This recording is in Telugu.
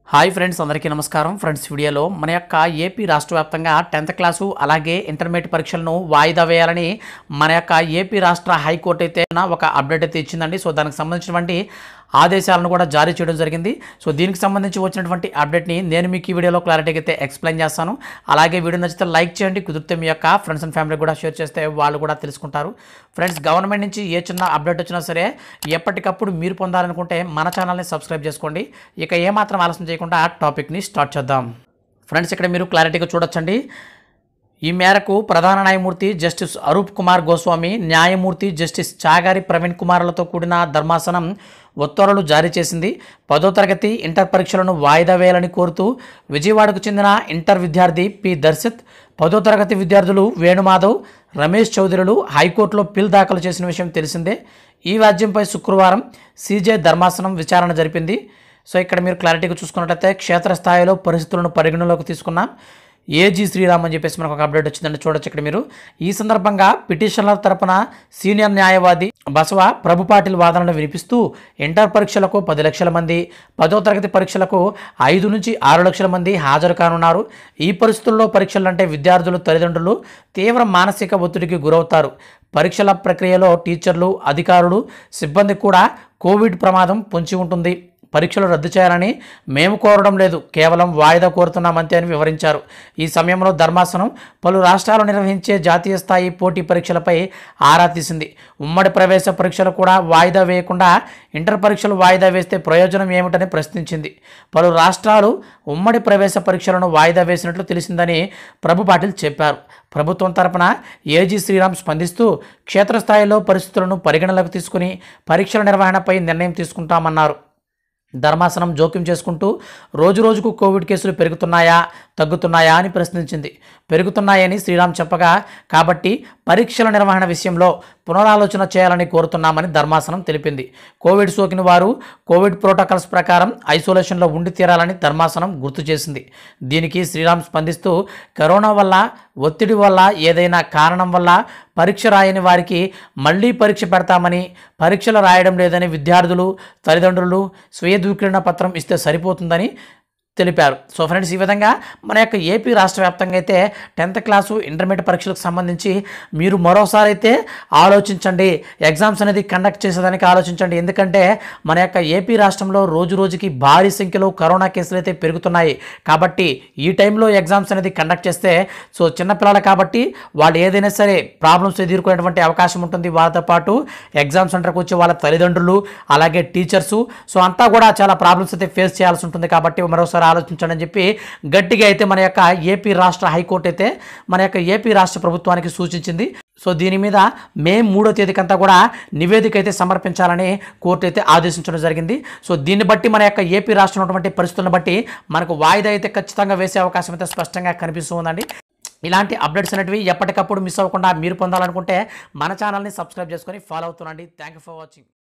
హాయ్ ఫ్రెండ్స్ అందరికీ నమస్కారం ఫ్రెండ్స్ వీడియోలో మన యొక్క ఏపీ రాష్ట్ర వ్యాప్తంగా టెన్త్ క్లాసు అలాగే ఇంటర్మీడియట్ పరీక్షలను వాయిదా వేయాలని మన యొక్క ఏపీ రాష్ట్ర హైకోర్టు అయితే ఒక అప్డేట్ అయితే ఇచ్చిందండి సో దానికి సంబంధించినటువంటి ఆదేశాలను కూడా జారీ చేయడం జరిగింది సో దీనికి సంబంధించి వచ్చినటువంటి అప్డేట్ని నేను మీకు ఈ వీడియోలో క్లారిటీగా అయితే ఎక్స్ప్లెయిన్ చేస్తాను అలాగే వీడియో నచ్చితే లైక్ చేయండి కుదిరితే మీ యొక్క ఫ్రెండ్స్ అండ్ ఫ్యామిలీ కూడా షేర్ చేస్తే వాళ్ళు కూడా తెలుసుకుంటారు ఫ్రెండ్స్ గవర్నమెంట్ నుంచి ఏ చిన్న అప్డేట్ వచ్చినా సరే ఎప్పటికప్పుడు మీరు పొందాలనుకుంటే మన ఛానల్ని సబ్స్క్రైబ్ చేసుకోండి ఇక ఏమాత్రం ఆలస్యం చేయకుండా టాపిక్ని స్టార్ట్ చేద్దాం ఫ్రెండ్స్ ఇక్కడ మీరు క్లారిటీగా చూడొచ్చండి ఈ మేరకు ప్రధాన న్యాయమూర్తి జస్టిస్ అరూప్ కుమార్ గోస్వామి న్యాయమూర్తి జస్టిస్ చాగారి ప్రవీణ్ కుమార్లతో కూడిన ధర్మాసనం ఉత్తర్వులు జారీ చేసింది పదో తరగతి ఇంటర్ పరీక్షలను వాయిదా వేయాలని కోరుతూ విజయవాడకు చెందిన ఇంటర్ విద్యార్థి పి దర్శిత్ పదో తరగతి విద్యార్థులు వేణుమాధవ్ రమేష్ చౌదరులు హైకోర్టులో పిల్ దాఖలు చేసిన విషయం తెలిసిందే ఈ వ్యాజ్యంపై శుక్రవారం సీజే ధర్మాసనం విచారణ జరిపింది సో ఇక్కడ మీరు క్లారిటీగా చూసుకున్నట్లయితే క్షేత్రస్థాయిలో పరిస్థితులను పరిగణలోకి తీసుకున్నాం ఏజీ శ్రీరామ్ అని చెప్పేసి మనకు ఒక అప్డేట్ వచ్చిందండి చూడొచ్చు ఇక్కడ మీరు ఈ సందర్భంగా పిటిషనర్ తరపున సీనియర్ న్యాయవాది బసవ ప్రభు పాటిల్ వాదనలు వినిపిస్తూ ఇంటర్ పరీక్షలకు పది లక్షల మంది పదో తరగతి పరీక్షలకు ఐదు నుంచి ఆరు లక్షల మంది హాజరు కానున్నారు ఈ పరిస్థితుల్లో పరీక్షలు అంటే విద్యార్థులు తల్లిదండ్రులు తీవ్ర మానసిక ఒత్తిడికి గురవుతారు పరీక్షల ప్రక్రియలో టీచర్లు అధికారులు సిబ్బంది కూడా కోవిడ్ ప్రమాదం పొంచి ఉంటుంది పరీక్షలు రద్దు చేయాలని మేము కోరడం లేదు కేవలం వాయిదా కోరుతున్నామంతే అని వివరించారు ఈ సమయంలో ధర్మాసనం పలు రాష్ట్రాలు నిర్వహించే జాతీయ స్థాయి పోటీ పరీక్షలపై ఆరా తీసింది ఉమ్మడి ప్రవేశ పరీక్షలు కూడా వాయిదా వేయకుండా ఇంటర్ పరీక్షలు వాయిదా వేస్తే ప్రయోజనం ఏమిటని ప్రశ్నించింది పలు రాష్ట్రాలు ఉమ్మడి ప్రవేశ పరీక్షలను వాయిదా వేసినట్లు తెలిసిందని ప్రభు పాటిల్ చెప్పారు ప్రభుత్వం తరపున ఏజీ శ్రీరామ్ స్పందిస్తూ క్షేత్రస్థాయిలో పరిస్థితులను పరిగణలోకి తీసుకుని పరీక్షల నిర్వహణపై నిర్ణయం తీసుకుంటామన్నారు ధర్మాసనం జోక్యం చేసుకుంటూ రోజు రోజుకు కోవిడ్ కేసులు పెరుగుతున్నాయా తగ్గుతున్నాయా అని ప్రశ్నించింది పెరుగుతున్నాయని శ్రీరామ్ చెప్పగా కాబట్టి పరీక్షల నిర్వహణ విషయంలో పునరాలోచన చేయాలని కోరుతున్నామని ధర్మాసనం తెలిపింది కోవిడ్ సోకిన వారు కోవిడ్ ప్రోటోకాల్స్ ప్రకారం ఐసోలేషన్లో ఉండి తీరాలని ధర్మాసనం గుర్తు చేసింది దీనికి శ్రీరామ్ స్పందిస్తూ కరోనా వల్ల ఒత్తిడి వల్ల ఏదైనా కారణం వల్ల పరీక్ష రాయని వారికి మళ్ళీ పరీక్ష పెడతామని పరీక్షలు రాయడం లేదని విద్యార్థులు తల్లిదండ్రులు స్వీయ ధృవీకరణ పత్రం ఇస్తే సరిపోతుందని తెలిపారు సో ఫ్రెండ్స్ ఈ విధంగా మన యొక్క ఏపీ రాష్ట్ర వ్యాప్తంగా అయితే టెన్త్ క్లాసు ఇంటర్మీడియట్ పరీక్షలకు సంబంధించి మీరు మరోసారి అయితే ఆలోచించండి ఎగ్జామ్స్ అనేది కండక్ట్ చేసేదానికి ఆలోచించండి ఎందుకంటే మన యొక్క ఏపీ రాష్ట్రంలో రోజు రోజుకి భారీ సంఖ్యలో కరోనా కేసులు అయితే పెరుగుతున్నాయి కాబట్టి ఈ టైంలో ఎగ్జామ్స్ అనేది కండక్ట్ చేస్తే సో చిన్నపిల్లలు కాబట్టి వాళ్ళు ఏదైనా సరే ప్రాబ్లమ్స్ ఎదుర్కొనేటువంటి అవకాశం ఉంటుంది వాళ్ళతో పాటు ఎగ్జామ్ సెంటర్కి వచ్చే వాళ్ళ తల్లిదండ్రులు అలాగే టీచర్సు సో అంతా కూడా చాలా ప్రాబ్లమ్స్ అయితే ఫేస్ చేయాల్సి ఉంటుంది కాబట్టి మరోసారి ఆలోచించండి అని చెప్పి గట్టిగా అయితే మన యొక్క ఏపీ రాష్ట్ర హైకోర్టు అయితే మన యొక్క ఏపీ రాష్ట్ర ప్రభుత్వానికి సూచించింది సో దీని మీద మే మూడో తేదీకంతా కూడా నివేదిక అయితే సమర్పించాలని కోర్టు అయితే ఆదేశించడం జరిగింది సో దీన్ని బట్టి మన యొక్క ఏపీ రాష్ట్రం ఉన్నటువంటి పరిస్థితులను బట్టి మనకు వాయిదా అయితే ఖచ్చితంగా వేసే అవకాశం అయితే స్పష్టంగా కనిపిస్తూ ఉందండి ఇలాంటి అప్డేట్స్ అనేటివి ఎప్పటికప్పుడు మిస్ అవ్వకుండా మీరు పొందాలనుకుంటే మన ఛానల్ని సబ్స్క్రైబ్ చేసుకొని ఫాలో అవుతుండండి థ్యాంక్ యూ ఫర్ వాచింగ్